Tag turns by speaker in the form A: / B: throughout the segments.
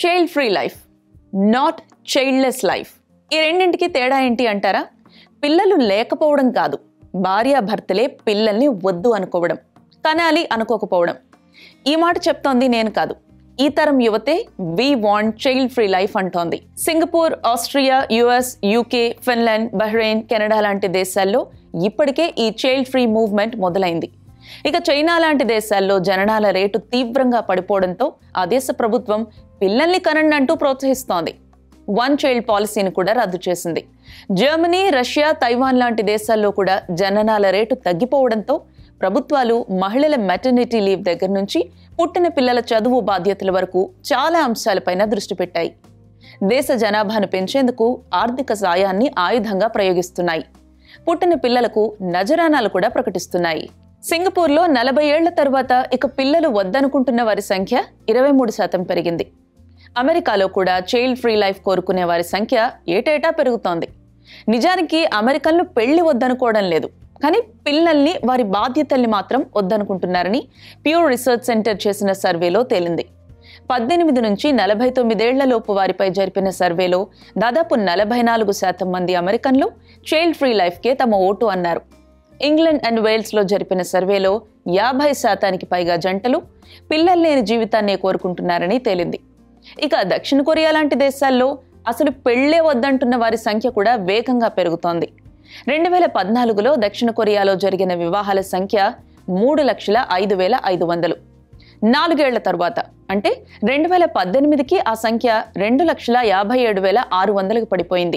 A: child free life not childless life ఈ రెండింటికి తేడా ఏంటి అంటారా పిల్లలు లేకపోవడం కాదు భార్యాభర్తలే పిల్లల్ని వద్దు అనుకోవడం కనాలి అనుకోకపోవడం ఈ మాట చెప్తోంది నేను కాదు ఈ తరం యువతే we want child free life అంటోంది Singapore Austria US UK Finland Bahrain Canada లాంటి దేశాల్లో ఇప్పటికే ఈ చైల్డ్ ఫ్రీ మూవ్మెంట్ మొదలైంది ఇక చైనా లాంటి దేశాల్లో జననాల రేటు తీవ్రంగా పడిపోవడంతో ఆ దేశ ప్రభుత్వం పిల్లల్ని కనండి అంటూ ప్రోత్సహిస్తోంది వన్ చైల్డ్ పాలసీని కూడా రద్దు చేసింది జర్మనీ రష్యా తైవాన్ లాంటి దేశాల్లో కూడా జననాల రేటు తగ్గిపోవడంతో ప్రభుత్వాలు మహిళల మెటర్నిటీ లీవ్ దగ్గర నుంచి పుట్టిన పిల్లల చదువు బాధ్యతల వరకు చాలా అంశాలపైన దృష్టి పెట్టాయి దేశ జనాభాను పెంచేందుకు ఆర్థిక సాయాన్ని ఆయుధంగా ప్రయోగిస్తున్నాయి పుట్టిన పిల్లలకు నజరానాలు కూడా ప్రకటిస్తున్నాయి సింగపూర్లో నలభై ఏళ్ల తర్వాత ఇక పిల్లలు వద్దనుకుంటున్న వారి సంఖ్య ఇరవై మూడు శాతం పెరిగింది అమెరికాలో కూడా చైల్డ్ ఫ్రీ లైఫ్ కోరుకునే వారి సంఖ్య ఏటేటా పెరుగుతోంది నిజానికి అమెరికన్లు పెళ్లి వద్దనుకోవడం లేదు కానీ పిల్లల్ని వారి బాధ్యతల్ని మాత్రం వద్దనుకుంటున్నారని ప్యూర్ రీసెర్చ్ సెంటర్ చేసిన సర్వేలో తేలింది పద్దెనిమిది నుంచి నలభై తొమ్మిదేళ్లలోపు వారిపై జరిపిన సర్వేలో దాదాపు నలభై నాలుగు శాతం మంది అమెరికన్లు చైల్డ్ ఫ్రీ లైఫ్కే తమ ఓటు అన్నారు ఇంగ్లాండ్ అండ్ వేల్స్లో జరిపిన సర్వేలో యాభై శాతానికి పైగా జంటలు పిల్లలు లేని జీవితాన్నే కోరుకుంటున్నారని తేలింది ఇక దక్షిణ కొరియా లాంటి దేశాల్లో అసలు పెళ్లే వద్దంటున్న వారి సంఖ్య కూడా వేగంగా పెరుగుతోంది రెండు వేల పద్నాలుగులో దక్షిణ కొరియాలో జరిగిన వివాహాల సంఖ్య మూడు లక్షల ఐదు వేల ఐదు వందలు నాలుగేళ్ల తరువాత అంటే రెండు వేల పద్దెనిమిదికి ఆ సంఖ్య రెండు లక్షల యాభై ఏడు వేల ఆరు వందలకు పడిపోయింది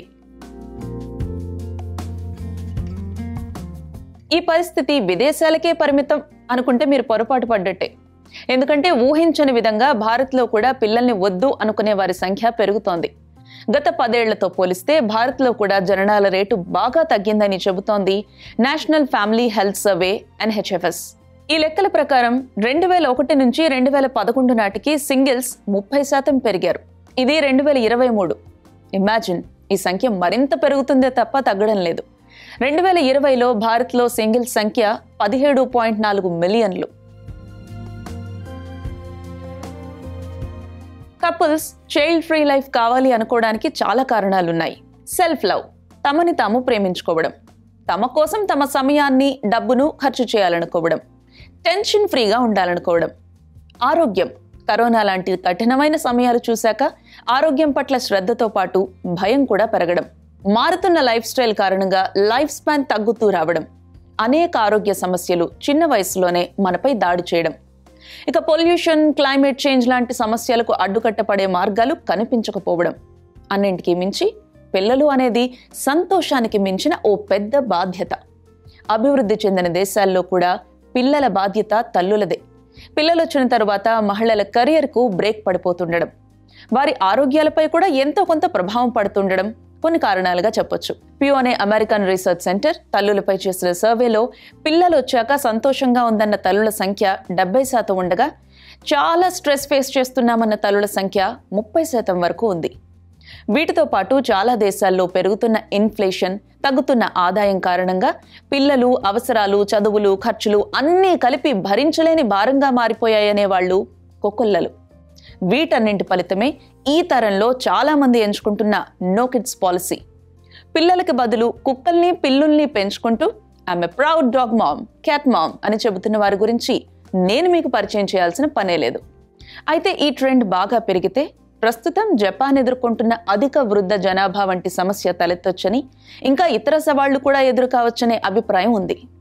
A: ఈ పరిస్థితి విదేశాలకే పరిమితం అనుకుంటే మీరు పొరపాటు పడ్డట్టే ఎందుకంటే ఊహించని విధంగా భారత్లో కూడా పిల్లల్ని వద్దు అనుకునే వారి సంఖ్య పెరుగుతోంది గత పదేళ్లతో పోలిస్తే భారత్లో కూడా జననాల రేటు బాగా తగ్గిందని చెబుతోంది national family health survey NFHS ఈ లెక్కల ప్రకారం రెండు వేల ఒకటి నుంచి రెండు వేల పదకొండు నాటికి సింగిల్స్ ముప్పై శాతం పెరిగారు ఇది రెండు వేల ఇరవై మూడు ఇమాజిన్ ఈ సంఖ్య మరింత పెరుగుతుందే తప్ప తగ్గడం లేదు రెండు వేల ఇరవైలో భారత్లో సింగిల్స్ సంఖ్య పదిహేడు పాయింట్ నాలుగు మిలియన్లు కపుల్స్ చైల్డ్ ఫ్రీ లైఫ్ కావాలి అనుకోవడానికి చాలా కారణాలున్నాయి సెల్ఫ్ లవ్ తమని తాము ప్రేమించుకోవడం తమ కోసం తమ సమయాన్ని డబ్బును ఖర్చు చేయాలనుకోవడం టెన్షన్ ఫ్రీగా ఉండాలనుకోవడం ఆరోగ్యం కరోనా లాంటి కఠినమైన సమయాలు చూశాక ఆరోగ్యం పట్ల శ్రద్ధతో పాటు భయం కూడా పెరగడం మారుతున్న లైఫ్ స్టైల్ కారణంగా లైఫ్ స్పాన్ తగ్గుతూ రావడం అనేక ఆరోగ్య సమస్యలు చిన్న వయసులోనే మనపై దాడి చేయడం ఇక పొల్యూషన్ క్లైమేట్ చేంజ్ లాంటి సమస్యలకు అడ్డుకట్టపడే మార్గాలు కనిపించకపోవడం అన్నింటికీ మించి పిల్లలు అనేది సంతోషానికి మించిన ఓ పెద్ద బాధ్యత అభివృద్ధి చెందిన దేశాల్లో కూడా పిల్లల బాధ్యత తల్లులదే పిల్లలు వచ్చిన తరువాత మహిళల కెరియర్కు బ్రేక్ పడిపోతుండడం వారి ఆరోగ్యాలపై కూడా ఎంతో కొంత ప్రభావం పడుతుండడం కొన్ని కారణాలుగా చెప్పొచ్చు ప్యూ అనే అమెరికన్ రీసెర్చ్ సెంటర్ తల్లులపై చేసిన సర్వేలో పిల్లలు వచ్చాక సంతోషంగా ఉందన్న తల్లుల సంఖ్య డెబ్బై శాతం ఉండగా చాలా స్ట్రెస్ ఫేస్ చేస్తున్నామన్న తల్లుల సంఖ్య ముప్పై శాతం వరకు ఉంది వీటితో పాటు చాలా దేశాల్లో పెరుగుతున్న ఇన్ఫ్లేషన్ తగ్గుతున్న ఆదాయం కారణంగా పిల్లలు అవసరాలు చదువులు ఖర్చులు అన్నీ కలిపి భరించలేని భారంగా మారిపోయాయనే వాళ్ళు కొకొల్లలు వీటన్నింటి ఫలితమే ఈ తరంలో చాలా మంది ఎంచుకుంటున్న నో కిడ్స్ పాలసీ పిల్లలకి బదులు కుక్కల్ని పిల్లుల్ని పెంచుకుంటూ ఆమె proud dog mom cat mom అని చెబుతున్న వారి గురించి నేను మీకు పరిచయం చేయాల్సిన పనే లేదు అయితే ఈ ట్రెండ్ బాగా పెరిగితే ప్రస్తుతం జపాన్ ఎదుర్కొంటున్న అధిక వృద్ధ జనాభా వంటి సమస్య తలెత్తొచ్చని ఇంకా ఇతర సవాళ్లు కూడా ఎదురు కావచ్చనే అభిప్రాయం ఉంది